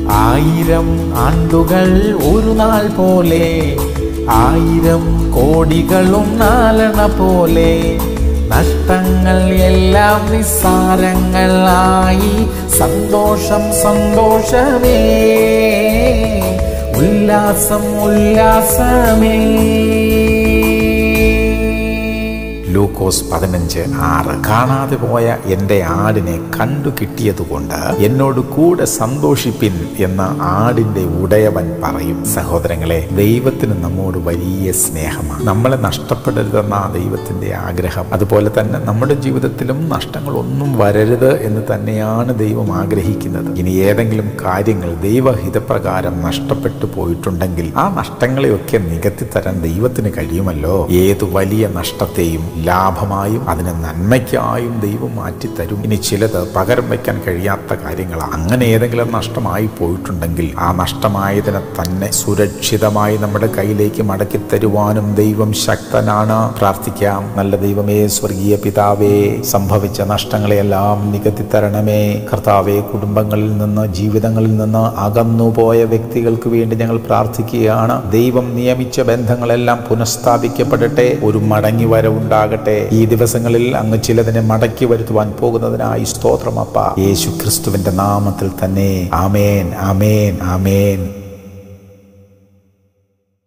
ആയിരം ആണ്ടുകൾ ഒരു നാൾ പോലെ ആയിരം കോടികളും നാലണ പോലെ നഷ്ടങ്ങൾ എല്ലാം നിസ്സാരങ്ങളായി സന്തോഷം സന്തോഷമേ ഉല്ലാസം ഉല്ലാസമേ ലൂക്കോസ് പതിനഞ്ച് ആറ് കാണാതെ പോയ എൻ്റെ ആടിനെ കണ്ടു കിട്ടിയതുകൊണ്ട് എന്നോട് കൂടെ സന്തോഷിപ്പിൻ എന്ന ആടിൻ്റെ ഉടയവൻ പറയും സഹോദരങ്ങളെ ദൈവത്തിന് നമ്മോട് വലിയ സ്നേഹമാണ് നമ്മളെ നഷ്ടപ്പെടരുതെന്ന ആ ദൈവത്തിൻ്റെ ആഗ്രഹം അതുപോലെ തന്നെ നമ്മുടെ ജീവിതത്തിലും നഷ്ടങ്ങളൊന്നും വരരുത് എന്ന് തന്നെയാണ് ദൈവം ആഗ്രഹിക്കുന്നത് ഇനി ഏതെങ്കിലും കാര്യങ്ങൾ ദൈവഹിതപ്രകാരം നഷ്ടപ്പെട്ടു പോയിട്ടുണ്ടെങ്കിൽ ആ നഷ്ടങ്ങളെയൊക്കെ നികത്തി തരാൻ ദൈവത്തിന് കഴിയുമല്ലോ ഏതു വലിയ നഷ്ടത്തെയും ലാഭമായും അതിനെ നന്മയ്ക്കായും ദൈവം മാറ്റിത്തരും ഇനി ചിലത് പകരം വയ്ക്കാൻ കഴിയാത്ത കാര്യങ്ങളാണ് അങ്ങനെ ഏതെങ്കിലും നഷ്ടമായി പോയിട്ടുണ്ടെങ്കിൽ ആ നഷ്ടമായതിനെ തന്നെ സുരക്ഷിതമായി നമ്മുടെ കയ്യിലേക്ക് മടക്കി തരുവാനും ദൈവം ശക്തനാണ് പ്രാർത്ഥിക്കാം നല്ല ദൈവമേ സ്വർഗീയ പിതാവേ സംഭവിച്ച നഷ്ടങ്ങളെയെല്ലാം നികത്തി തരണമേ കർത്താവെ കുടുംബങ്ങളിൽ നിന്ന് ജീവിതങ്ങളിൽ നിന്ന് അകന്നുപോയ വ്യക്തികൾക്ക് വേണ്ടി ഞങ്ങൾ പ്രാർത്ഥിക്കുകയാണ് ദൈവം നിയമിച്ച ബന്ധങ്ങളെല്ലാം പുനഃസ്ഥാപിക്കപ്പെടട്ടെ ഒരു മടങ്ങി വരവുണ്ടാകട്ടെ ഈ ദിവസങ്ങളിൽ അങ്ങ് ചിലതിനെ മടക്കി വരുത്തുവാൻ പോകുന്നതിനായി സ്തോത്രമപ്പ യേശു ക്രിസ്തുവിന്റെ നാമത്തിൽ തന്നെ ആമേൻ ആമേൻ ആമേൻ